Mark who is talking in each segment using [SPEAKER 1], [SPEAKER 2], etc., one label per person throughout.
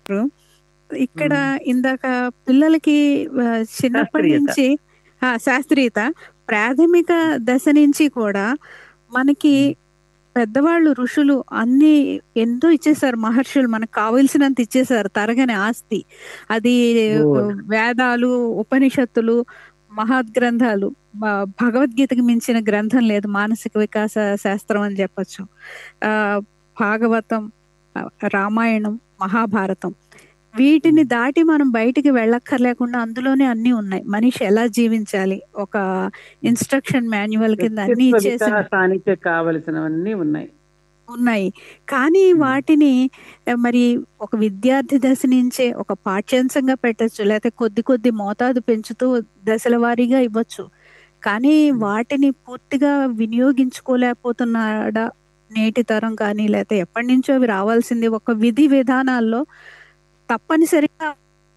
[SPEAKER 1] ఇక్కడ
[SPEAKER 2] హ్మ్.
[SPEAKER 1] ఇందాక పిల్లలకి ఆహ్, చిన్నప్పటి
[SPEAKER 2] శాస్త్రీయత.
[SPEAKER 1] నుంచి ఆ! శాస్త్రీయత ప్రాథమిక దశ నుంచి కూడా మనకి
[SPEAKER 2] హ్మ్.
[SPEAKER 1] పెద్దవాళ్ళు ఋషులు అన్నీ ఎంతో ఇచ్చేసారు మహర్షులు మనకు కావాల్సినంత ఇచ్చేసారు తరగని ఆస్తి. అది
[SPEAKER 2] గుడ్.
[SPEAKER 1] వేదాలు, ఉపనిషత్తులు, మహద్గ్రంథాలు భ భగవద్గీతకి మించిన గ్రంథం లేదు మానసిక వికాస శాస్త్రం అని చెప్పొచ్చు. ఆహ్, భాగవతం, ఆహ్, రామాయణం, మహాభారతం వీటిని
[SPEAKER 2] హ్మ్.
[SPEAKER 1] దాటి మనం బయటికి వెళ్ళక్కర్లేకుండా అందులోనే అన్నీ ఉన్నాయి. మనిషి ఎలా జీవించాలి ఒక
[SPEAKER 2] హ్మ్.
[SPEAKER 1] ఇన్‌స్ట్రక్షన్ మాన్యువల్ కింద అన్నీ
[SPEAKER 2] వ్యక్తిత్వ
[SPEAKER 1] ఇచ్చేసిన
[SPEAKER 2] వికాసానికి కావలసినవన్నీ ఉన్నాయి.
[SPEAKER 1] ఉన్నాయి. కానీ
[SPEAKER 2] హ్మ్.
[SPEAKER 1] వాటిని ఆహ్, మరి ఒక విద్యార్థి దశ నుంచే ఒక పాఠ్యాంశంగా పెట్టొచ్చు. లేతే కొద్ది కొద్ది మోతాదు పెంచుతూ దశల వారీగా ఇవ్వచ్చు. కానీ
[SPEAKER 2] హ్మ్.
[SPEAKER 1] వాటిని పూర్తిగా వినియోగించుకోలేకపోతున్నాడా నేటి తరం కానీ లేతే ఎప్పటినుంచో అవి రావాల్సింది ఒక విధి విధానాల్లో తప్పనిసరిగా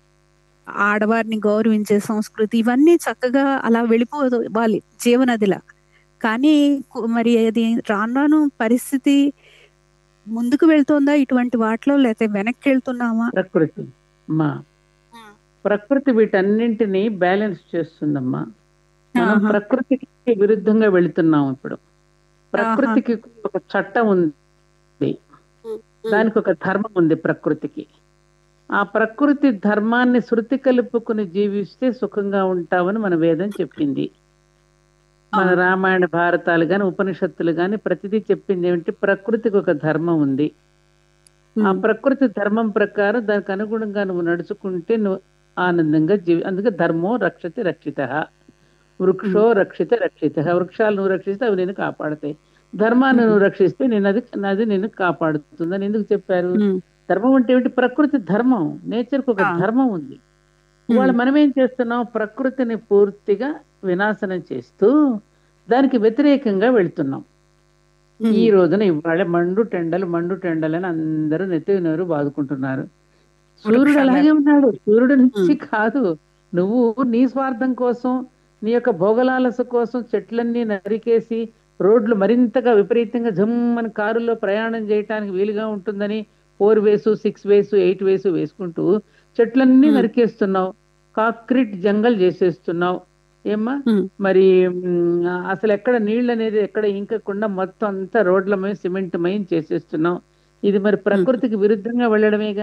[SPEAKER 1] ఆడవారిని గౌరవించే సంస్కృతి ఇవన్నీ చక్కగా అలా వెళ్ళిపోవాలి జీవనదిలా. కానీ కు మరి అది రాను రాను పరిస్థితి ముందుకు వెళ్తోందా ఇటువంటి వాటిలో లేతే వెనక్కెళ్తున్నామా?
[SPEAKER 2] ప్రకృతి. అమ్మా!
[SPEAKER 1] హ్మ్.
[SPEAKER 2] ప్రకృతి వీటన్నింటిని బ్యాలెన్స్ చేస్తుందమ్మా. మనం
[SPEAKER 1] ఆహా!
[SPEAKER 2] ప్రకృతికి విరుద్ధంగా వెళుతున్నాం ఇప్పుడు.
[SPEAKER 1] ఆహా!
[SPEAKER 2] ప్రకృతికి ఒక చట్టం ఉంది.
[SPEAKER 1] హ్మ్. హ్మ్.
[SPEAKER 2] దానికి ఒక ధర్మం ఉంది ప్రకృతికి. ఆ ప్రకృతి ధర్మాన్ని శృతి కలుపుకొని జీవిస్తే సుఖంగా ఉంటామని మన వేదం చెప్పింది. మన
[SPEAKER 1] అవును.
[SPEAKER 2] రామాయణ, భారతాలు గాని, ఉపనిషత్తులు గాని ప్రతిదీ చెప్పిందేమిటి ప్రకృతికి ఒక ధర్మం ఉంది. ఆ
[SPEAKER 1] హ్మ్.
[SPEAKER 2] ప్రకృతి ధర్మం ప్రకారం దానికి అనుగుణంగా నువ్వు నడుచుకుంటే నువ్వు ఆనందంగా జీవి అందుకే ధర్మో రక్షతి రక్షితః. వృక్షో
[SPEAKER 1] హ్మ్.
[SPEAKER 2] రక్షిత రక్షితః. వృక్షాలు నువ్వు రక్షిస్తే అవి నిన్ను కాపాడతాయి. ధర్మాన్ని
[SPEAKER 1] హ్మ్.
[SPEAKER 2] నువ్వు రక్షిస్తే నిన్నది అది నిన్ను కాపాడుతుందని ఎందుకు చెప్పారు?
[SPEAKER 1] హ్మ్.
[SPEAKER 2] ధర్మం అంటే ఏమిటి? ప్రకృతి ధర్మం. నేచర్‌కి ఒక
[SPEAKER 1] ఆ!
[SPEAKER 2] ధర్మం ఉంది. ఇవాళ
[SPEAKER 1] హ్మ్.
[SPEAKER 2] మనం ఏం చేస్తున్నాం? ప్రకృతిని పూర్తిగా వినాశనం చేస్తూ దానికి వ్యతిరేకంగా వెళ్తున్నాం. ఈ
[SPEAKER 1] హ్మ్.
[SPEAKER 2] రోజున ఇవాళ మండు టెండలు, మండు టెండలని అందరూ నెత్తికి నోరు బాదుకుంటున్నారు. సూర్యుడు
[SPEAKER 1] వృక్షాలు
[SPEAKER 2] అలాగే ఉన్నాడు. సూర్యుడి నుంచి
[SPEAKER 1] హ్మ్.
[SPEAKER 2] కాదు. నువ్వు నీ స్వార్థం కోసం, నీ యొక్క భోగలాలస కోసం చెట్లన్నీ నరికేసి రోడ్లు మరింతగా విపరీతంగా జమ్మని కారులో ప్రయాణం చేయటానికి వీలుగా ఉంటుందని 4 వేసు, 6 వేసు, 8 వేసు వేసుకుంటూ చెట్లన్నీ
[SPEAKER 1] హ్మ్.
[SPEAKER 2] నరికేస్తున్నావు. కాంక్రీట్ జంగల్ చేసేస్తున్నావు. ఏమ్మా?
[SPEAKER 1] హ్మ్.
[SPEAKER 2] మరి హ్మ్, అసలెక్కడ నీళ్ళనేది ఎక్కడ ఇంకకుండా మొత్తం అంతా రోడ్లమయం, సిమెంట్‌మయం చేసేస్తున్నావు. ఇది మరి
[SPEAKER 1] హ్మ్.
[SPEAKER 2] ప్రకృతికి విరుద్ధంగా వెళ్ళడమేగా?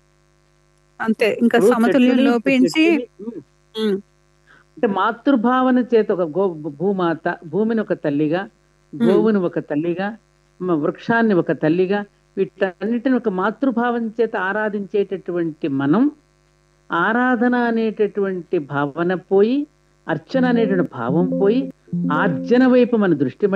[SPEAKER 1] అంతే. ఇంకా
[SPEAKER 2] ఇప్పుడు
[SPEAKER 1] సమతుల్యం
[SPEAKER 2] చెట్టుని
[SPEAKER 1] లోపించి
[SPEAKER 2] చెట్టుని హ్మ్.
[SPEAKER 1] హ్మ్.
[SPEAKER 2] అంటే మాతృభావన చేత ఒక గో భూమాత, భూమిని ఒక తల్లిగా,
[SPEAKER 1] హ్మ్.
[SPEAKER 2] గోవుని ఒక తల్లిగా, మ వృక్షాన్ని ఒక తల్లిగా, వీటన్నిటిని ఒక మాతృభావం చేత ఆరాధించేటటువంటి మనం, ఆరాధన అనేటటువంటి భావన పోయి, అర్చన అనేటువంటి భావం పోయి, ఆర్జన వైపు మన దృష్టి